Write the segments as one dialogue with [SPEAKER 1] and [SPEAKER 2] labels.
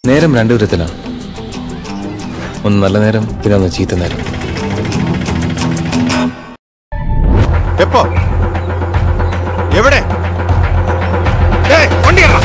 [SPEAKER 1] നേരം രണ്ടു വിധത്തിലാണ് ഒന്ന് നല്ല നേരം പിന്നെ ഒന്ന് ചീത്ത നേരം
[SPEAKER 2] എപ്പോ എവിടെ ഏയ്, വണ്ടി കയറണം.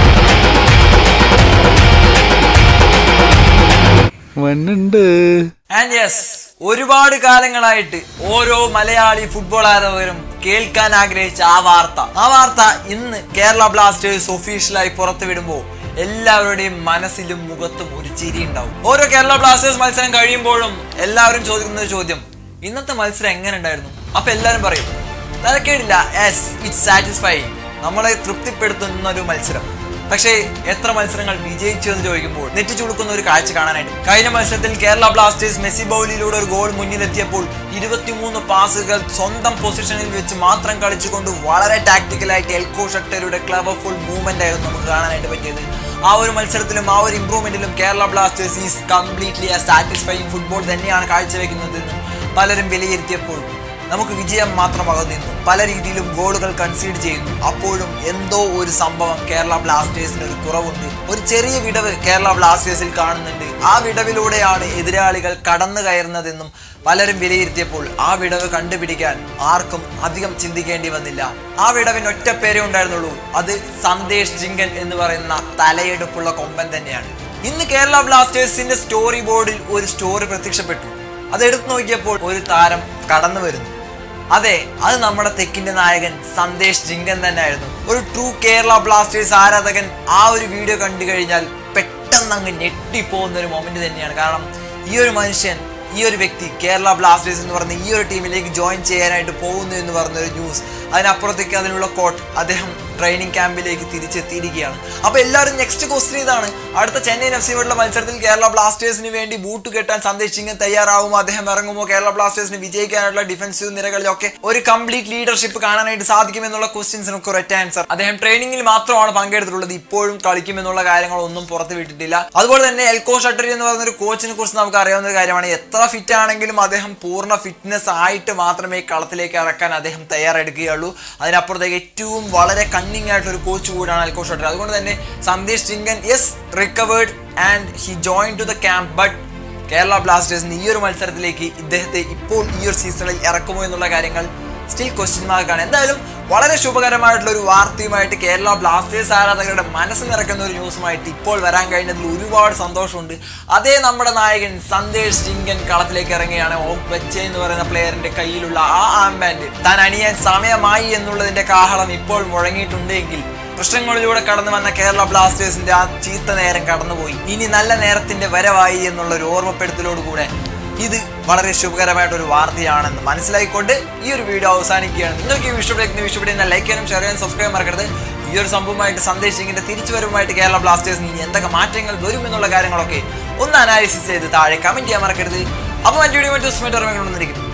[SPEAKER 1] വണ്ണുണ്ട്
[SPEAKER 3] ആൻഡ് യെസ് ഒരുപാട് കാലങ്ങളായിട്ട് ഓരോ മലയാളി ഫുട്ബോൾ ആരാധകരും കേൾക്കാൻ ആഗ്രഹിച്ച ആ വാർത്ത ആ വാർത്ത ഇന്ന് കേരള ബ്ലാസ്റ്റേഴ്സ് ഒഫീഷ്യലായി പുറത്തുവിടുമ്പോൾ എല്ലാവരുടെയും മനസ്സിലും മുഖത്തും ഒരു ചിരി ഉണ്ടാവും ഓരോ കേരള ബ്ലാസ്റ്റേഴ്സ് മത്സരം കഴിയുമ്പോഴും എല്ലാവരും ചോദിക്കുന്ന ഒരു ചോദ്യം ഇന്നത്തെ മത്സരം എങ്ങനെ ഉണ്ടായിരുന്നു അപ്പൊ എല്ലാവരും പറയും തരക്കേടില്ല യെസ് ഇറ്റ്സ് സാറ്റിസ്ഫൈങ് നമ്മളെ തൃപ്തിപ്പെടുത്തുന്ന ഒരു മത്സരം പക്ഷേ എത്ര മത്സരങ്ങൾ വിജയിച്ചു എന്ന് ചോദിക്കുമ്പോൾ നെറ്റി ചുളുക്കുന്ന ഒരു കാഴ്ച കാണാനായിട്ട് കഴിഞ്ഞ മത്സരത്തിൽ കേരള ബ്ലാസ്റ്റേഴ്സ് മെസ്സി ബൗലിലൂടെ ഒരു ഗോൾ മുന്നിലെത്തിയപ്പോൾ ഇരുപത്തിമൂന്ന് പാസുകൾ സ്വന്തം പൊസിഷനിൽ വെച്ച് മാത്രം കളിച്ചുകൊണ്ട് വളരെ ടാക്ടിക്കലായിട്ട് എൽക്കോ ഷട്ടരുടെ ക്ലവർഫുൾ മൂവ്മെന്റ് ആയിരുന്നു നമുക്ക് കാണാനായിട്ട് പറ്റിയത് ആ ഒരു മത്സരത്തിലും ആ ഒരു ഇംപ്രൂവ്മെന്റിലും Kerala Blasters is completely ah satisfying football തന്നെയാണ് കാഴ്ചവെക്കുന്നതെന്ന് പലരും വിലയിരുത്തിയപ്പോൾ നമുക്ക് വിജയം മാത്രമാകുന്നു പല രീതിയിലും ഗോളുകൾ കൺസീഡ് ചെയ്യുന്നു അപ്പോഴും എന്തോ ഒരു സംഭവം കേരള ബ്ലാസ്റ്റേഴ്സിന് ഒരു കുറവുണ്ട് ഒരു ചെറിയ വിടവ് കേരള ബ്ലാസ്റ്റേഴ്സിൽ കാണുന്നുണ്ട് ആ വിടവിലൂടെയാണ് എതിരാളികൾ കടന്നു കയറുന്നതെന്നും പലരും വിലയിരുത്തിയപ്പോൾ ആ വിടവ് കണ്ടുപിടിക്കാൻ ആർക്കും അധികം ചിന്തിക്കേണ്ടി വന്നില്ല ആ വിടവിന് ഒറ്റ പേരേ ഉണ്ടായിരുന്നുള്ളൂ അത് സന്ദേശ് ജിങ്കൻ എന്ന് പറയുന്ന തലയെടുപ്പുള്ള കൊമ്പൻ തന്നെയാണ് ഇന്ന് കേരള ബ്ലാസ്റ്റേഴ്സിന്റെ സ്റ്റോറി ബോർഡിൽ ഒരു സ്റ്റോറി പ്രത്യക്ഷപ്പെട്ടു അത് എടുത്തു നോക്കിയപ്പോൾ ഒരു താരം കടന്നു വരുന്നു അതെ അത് നമ്മുടെ തെക്കിന്റെ നായകൻ സന്ദേശ് ജിങ്കൻ തന്നെയായിരുന്നു ഒരു ട്രൂ കേരള ബ്ലാസ്റ്റേഴ്സ് ആരാധകൻ ആ ഒരു വീഡിയോ കണ്ടു കഴിഞ്ഞാൽ പെട്ടെന്ന് അങ്ങ് ഞെട്ടിപ്പോകുന്ന ഒരു മൊമെന്റ് തന്നെയാണ് കാരണം ഈ ഒരു മനുഷ്യൻ ഈ ഒരു വ്യക്തി കേരള ബ്ലാസ്റ്റേഴ്സ് എന്ന് പറഞ്ഞ ഈ ഒരു ടീമിലേക്ക് ജോയിൻ ചെയ്യാനായിട്ട് പോകുന്നു എന്ന് പറഞ്ഞ ഒരു ന്യൂസ് അതിനപ്പുറത്തേക്ക് അതിനുള്ള കോട്ട് അദ്ദേഹം ട്രെയിനിങ് ക്യാമ്പിലേക്ക് തിരിച്ചെത്തിയിരിക്കുകയാണ് അപ്പൊ എല്ലാവരും നെക്സ്റ്റ് ക്വസ്റ്റ്യൻ ഇതാണ് അടുത്ത ചെന്നൈയിൻ എഫ് സിയോടുള്ള മത്സരത്തിൽ കേരള ബ്ലാസ്റ്റേഴ്സിന് വേണ്ടി ബൂട്ട് കെട്ടാൻ സന്ദേശ് സിംഗ് തയ്യാറാവുമോ അദ്ദേഹം ഇറങ്ങുമോ കേരള ബ്ലാസ്റ്റേഴ്സിന് വിജയിക്കാനുള്ള ഡിഫൻസീവ് നിരകളിലൊക്കെ ഒരു കംപ്ലീറ്റ് ലീഡർഷിപ്പ് കാണാനായിട്ട് സാധിക്കുമെന്നുള്ള ക്വസ്റ്റ്യൻസിനൊക്കെ ഒരൊറ്റ ആൻസർ അദ്ദേഹം ട്രെയിനിങ്ങിൽ മാത്രമാണ് പങ്കെടുത്തിട്ടുള്ളത് ഇപ്പോഴും കളിക്കുമെന്നുള്ള കാര്യങ്ങളൊന്നും പുറത്ത് വിട്ടിട്ടില്ല അതുപോലെ തന്നെ എൽകോ ഷട്ടറി എന്ന് പറയുന്ന ഒരു കോച്ചിനെ കുറിച്ച് നമുക്ക് അറിയാവുന്ന ഒരു കാര്യമാണ് എത്ര ഫിറ്റ് ആണെങ്കിലും അദ്ദേഹം പൂർണ്ണ ഫിറ്റ്നസ് ആയിട്ട് മാത്രമേ കളത്തിലേക്ക് ഇറക്കാൻ അദ്ദേഹം തയ്യാറെടുക്കുകയുള്ളൂ അതിനപ്പുറത്തേക്ക് ഏറ്റവും വളരെ കണ്ണിങ് ആയിട്ടുള്ള ഒരു കോച്ച് കൂടിയാണ് എൽകോ ഷട്ടറി അതുകൊണ്ട് തന്നെ Sandesh Jhingan yes recovered and he join to the camp but Kerala ബ്ലാസ്റ്റേഴ്സിന് ഈ ഒരു മത്സരത്തിലേക്ക് ഇദ്ദേഹത്തെ ഇപ്പോൾ ഈ ഒരു സീസണിൽ ഇറക്കുമോ എന്നുള്ള കാര്യങ്ങൾ സ്റ്റിൽ ക്വസ്റ്റ്യൻ മാർക്കാണ് എന്തായാലും വളരെ ശുഭകരമായിട്ടുള്ള ഒരു വാർത്തയുമായിട്ട് കേരള ബ്ലാസ്റ്റേഴ്സ് ആരാധകരുടെ മനസ്സ് നിറക്കുന്ന ഒരു ന്യൂസുമായിട്ട് ഇപ്പോൾ വരാൻ കഴിഞ്ഞതിൽ ഒരുപാട് സന്തോഷമുണ്ട് അതേ നമ്മുടെ നായകൻ സന്ദേശ് ജിങ്കൻ കളത്തിലേക്ക് ഇറങ്ങുകയാണ് ഓം ബച്ചെ എന്ന് പറയുന്ന പ്ലെയറിന്റെ കയ്യിലുള്ള ആ ആംബാൻഡ് താൻ അണിയാൻ സമയമായി എന്നുള്ളതിന്റെ കാഹളം ഇപ്പോൾ മുഴങ്ങിയിട്ടുണ്ടെങ്കിൽ പ്രശ്നങ്ങളിലൂടെ കടന്നു വന്ന കേരള ബ്ലാസ്റ്റേഴ്സിന്റെ ആ ചീത്ത നേരം കടന്നുപോയി ഇനി നല്ല നേരത്തിന്റെ വരവായി എന്നുള്ള ഒരു ഓർമ്മപ്പെടുത്തലോടുകൂടെ ഇത് വളരെ ശുഭകരമായിട്ട് ഒരു വാർത്തയാണെന്ന് മനസ്സിലാക്കിക്കൊണ്ട് ഈ ഒരു വീഡിയോ അവസാനിക്കുകയാണ് നിങ്ങൾക്ക് ഈ ഇഷ്ടപ്പെടുന്ന ഇഷ്ടപ്പെടുന്ന ലൈക്ക് ചെയ്യാനും ഷെയർ ചെയ്യാനും സബ്സ്ക്രൈബ് മറക്കരുത് ഈ ഒരു സംഭവമായിട്ട് സന്ദേശിങ്ങിന്റെ തിരിച്ചുവരവുമായിട്ട് കേരള ബ്ലാസ്റ്റേഴ്സിന് ഇനി എന്തൊക്കെ മാറ്റങ്ങൾ വരും എന്നുള്ള കാര്യങ്ങളൊക്കെ ഒന്ന് അനാലിസിസ് ചെയ്ത് താഴെ കമന്റ് ചെയ്യാൻ മറക്കരുത് അപ്പോൾ മറ്റു വീഡിയോ മറ്റു സ്മെന്റ് ഓർമ്മകളുണ്ടെന്നിരിക്കും